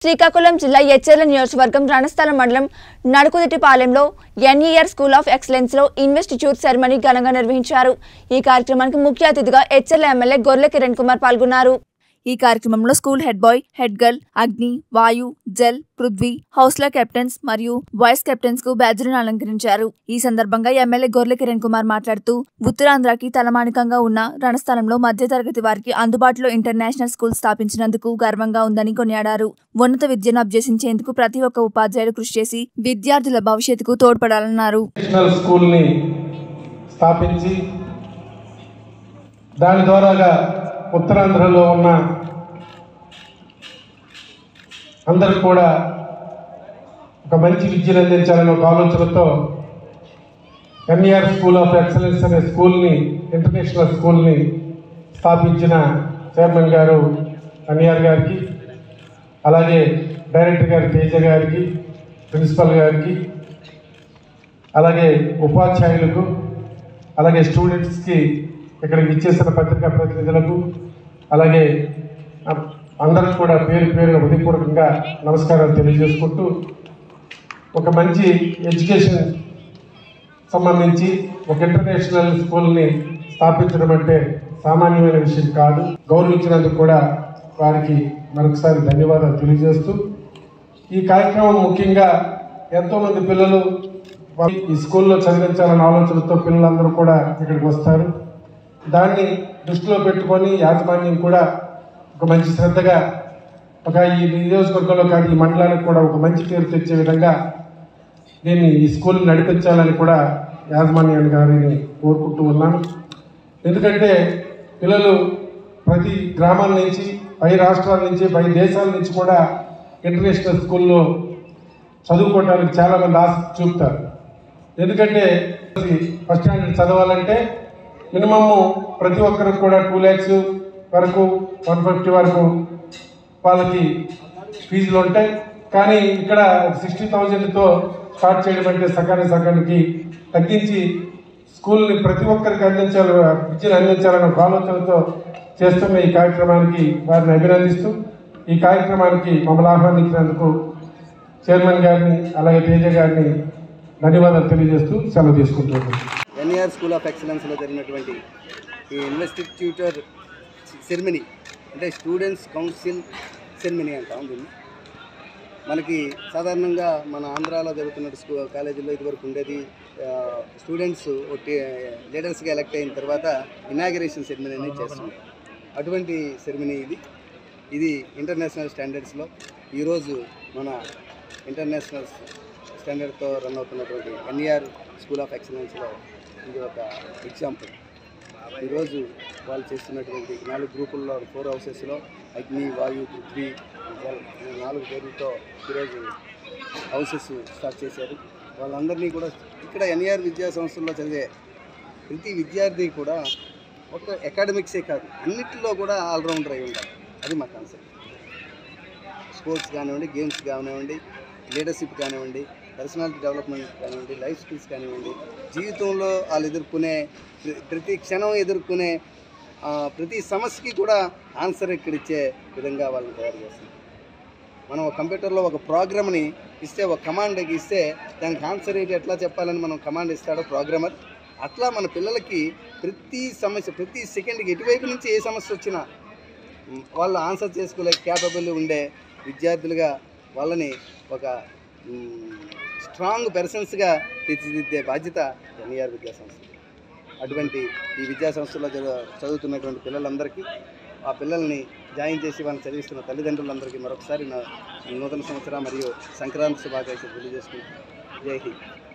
శ్రీకాకుళం జిల్లా ఎచ్చెర్ల నియోజకవర్గం రణస్థలం మండలం నడుకుదిటిపాలెంలో ఎన్ఈఆర్ స్కూల్ ఆఫ్ ఎక్సలెన్స్ లో ఇన్వెస్టిట్యూట్ సెరమనీ ఘనంగా నిర్వహించారు ఈ కార్యక్రమానికి ముఖ్య అతిథిగా ఎచ్చెర్ల ఎమ్మెల్యే గొర్రె కిరణ్ కుమార్ పాల్గొన్నారు ఈ కార్యక్రమంలో school head boy head girl Agni Vayu Jal Prithvi హౌస్ల కెప్టెన్స్ మరియు వైస్ కెప్టెన్స్ కు బ్యాడ్జ్లను అలంకరించారు ఈ సందర్భంగా ఎమ్మెల్యే గొర్రె కిరణ్ కుమార్ మాట్లాడుతూ ఉత్తరాంధ్రకి తలమానికంగా ఉన్న రణస్థలంలో మధ్యతరగతి వారికి అందుబాటులో ఇంటర్నేషనల్ స్కూల్ స్థాపించినందుకు గర్వంగా ఉందని కొనియాడారు ఉన్నత విద్యను అభ్యసించేందుకు ప్రతి ఒక్క ఉపాధ్యాయుడు కృషి చేసి విద్యార్థుల భవిష్యత్తుకు తోడ్పడాలన్నారు నేషనల్ స్కూల్ని స్థాపించి దాని ద్వారాగా ఉత్తరాంధ్రలో ఉన్న అందరికి కూడా ఒక మంచి విద్యను అందించాలనే ఒక ఆలోచనతో ఎన్ఈఆర్ స్కూల్ ఆఫ్ ఎక్సలెన్స్ అనే స్కూల్ని ఇంటర్నేషనల్ స్కూల్ని స్థాపించిన చైర్మన్ గారు ఎన్ఈఆర్ గారికి అలాగే డైరెక్టర్ గారి తేజ గారికి ప్రిన్సిపల్ గారికి అలాగే ఉపాధ్యాయులకు అలాగే స్టూడెంట్స్కి ఇక్కడికి ఇచ్చేసిన పత్రికా ప్రతినిధులకు అలాగే అ- అందరికి కూడా పేరు పేరు హృదయపూర్వకంగా నమస్కారాలు తెలియజేసుకుంటూ ఒక మంచి ఎడ్యుకేషన్ సంబంధించి ఒక ఇంటర్నేషనల్ స్కూల్ని స్థాపించడం అంటే సామాన్యమైన విషయం కాదు గౌరవించినందుకు కూడా వారికి మరొకసారి ధన్యవాదాలు తెలియజేస్తూ ఈ కార్యక్రమం ముఖ్యంగా ఎంతోమంది పిల్లలు వా- ఈ స్కూల్లో చదివించాలన్న ఆలోచనతో పిల్లలందరూ కూడా ఇక్కడికి వస్తారు దాన్ని దృష్టిలో పెట్టుకొని యాజమాన్యం కూడా ఒక మంచి శ్రద్ధగా ఒక ఈ నియోజకవర్గంలో కాదు ఈ మండలానికి కూడా ఒక మంచి పేరు తెచ్చే విధంగా దీన్ని ఈ స్కూల్ నడిపించాలని కూడా యాజమాన్యాన్ని గారిని కోరుకుంటూ ఉన్నాను ఎందుకంటే పిల్లలు ప్రతి గ్రామాల నుంచి పై రాష్ట్రాల నుంచి పై దేశాల నుంచి కూడా ఇంటర్నేషనల్ స్కూల్లో చదువుకోవడానికి చాలామంది ఆసక్తి చూపుతారు ఎందుకంటే ఫస్ట్ స్టాండర్డ్ చదవాలంటే మినిమమ్ ప్రతి ఒక్కరికి కూడా టూ ల్యాక్స్ వరకు వన్ ఫిఫ్టీ వరకు వాళ్ళకి ఫీజులు ఉంటాయి కానీ ఇక్కడ ఒక సిక్స్టీ థౌజండ్తో స్టార్ట్ చేయడం అంటే సకాని సకానికి తగ్గించి స్కూల్ని ప్రతి ఒక్కరికి అందించాలి విద్యను అందించాలన్న ఒక ఆలోచనతో చేస్తున్న ఈ కార్యక్రమానికి వారిని అభినందిస్తూ ఈ కార్యక్రమానికి మమ్మల్ని ఆహ్వానించినందుకు చైర్మన్ గారిని అలాగే తేజ గారిని ధన్యవాదాలు తెలియజేస్తూ సెలవు తీసుకుంటున్నాను ఎన్ఈఆర్ స్కూల్ ఆఫ్ ఎక్సలెన్స్లో జరిగినటువంటి ఈ ఇన్వెస్టిట్యూటర్ సెరమనీ అంటే స్టూడెంట్స్ కౌన్సిల్ సెరమనీ అంటాం దీన్ని మనకి సాధారణంగా మన ఆంధ్రాలో జరుగుతున్న స్కూ కాలేజీలో ఇదివరకు ఉండేది స్టూడెంట్స్ లీడర్స్గా ఎలక్ట్ అయిన తర్వాత ఇనాగరేషన్ సెరమనీ అనేది చేస్తున్నారు అటువంటి సెరమనీ ఇది ఇది ఇంటర్నేషనల్ స్టాండర్డ్స్లో ఈరోజు మన ఇంటర్నేషనల్ స్టాండర్డ్తో రన్ అవుతున్నటువంటి ఎన్ఈఆర్ స్కూల్ ఆఫ్ ఎక్సలెన్స్లో ఇది ఒక ఎగ్జాంపుల్ ఈరోజు వాళ్ళు చేస్తున్నటువంటి నాలుగు గ్రూపుల్లో ఫోర్ హౌసెస్లో అగ్ని వాయు పృథ్వీ జల్ అనే నాలుగు పేర్లతో ఈరోజు హౌసెస్ స్టార్ట్ చేశారు వాళ్ళందరినీ కూడా ఇక్కడ ఎన్ఈఆర్ విద్యా సంస్థల్లో చదివే ప్రతి విద్యార్థి కూడా ఒక అకాడమిక్సే కాదు అన్నిటిలో కూడా ఆల్రౌండర్ అయి ఉండాలి అది మా కాన్సెప్ట్ స్పోర్ట్స్ కానివ్వండి గేమ్స్ కానివ్వండి లీడర్షిప్ కానివ్వండి పర్సనాలిటీ డెవలప్మెంట్ కానివ్వండి లైఫ్ స్కిల్స్ కానివ్వండి జీవితంలో వాళ్ళు ఎదుర్కొనే ప్ర- ప్రతి క్షణం ఎదుర్కొనే ఆ, ప్రతి సమస్యకి కూడా ఆన్సర్ ఇక్కడ ఇచ్చే విధంగా వాళ్ళని తయారు చేస్తుంది మనం ఒక కంప్యూటర్లో ఒక ప్రోగ్రామ్ని ఇస్తే ఒక కమాండ్ ఇస్తే దానికి ఆన్సర్ ఏంటి ఎట్లా చెప్పాలని మనం కమాండ్ ఇస్తాడో ప్రోగ్రామర్ అట్లా మన పిల్లలకి ప్రతి సమస్య ప్రతి సెకండ్కి ఎటువైపు నుంచి ఏ సమస్య వచ్చినా మ్, వాళ్ళు ఆన్సర్ చేసుకోలే క్యాపబుల్ ఉండే విద్యార్థులుగా వాళ్ళని ఒక స్ట్రాంగ్ పర్సన్స్గా తీర్చిదిద్దే బాధ్యత ఎన్ఈఆర్ విద్యా సంస్థ అటువంటి ఈ విద్యా సంస్థలో చదువు- చదువుతున్నటువంటి పిల్లలందరికీ ఆ పిల్లల్ని జాయిన్ చేసి వాళ్ళని చదివిస్తున్న తల్లిదండ్రులందరికీ మరొకసారి నా నూతన సంవత్సర మరియు సంక్రాంతి శుభాకాంక్షలు తెలియజేసుకుంటూ జై హింద్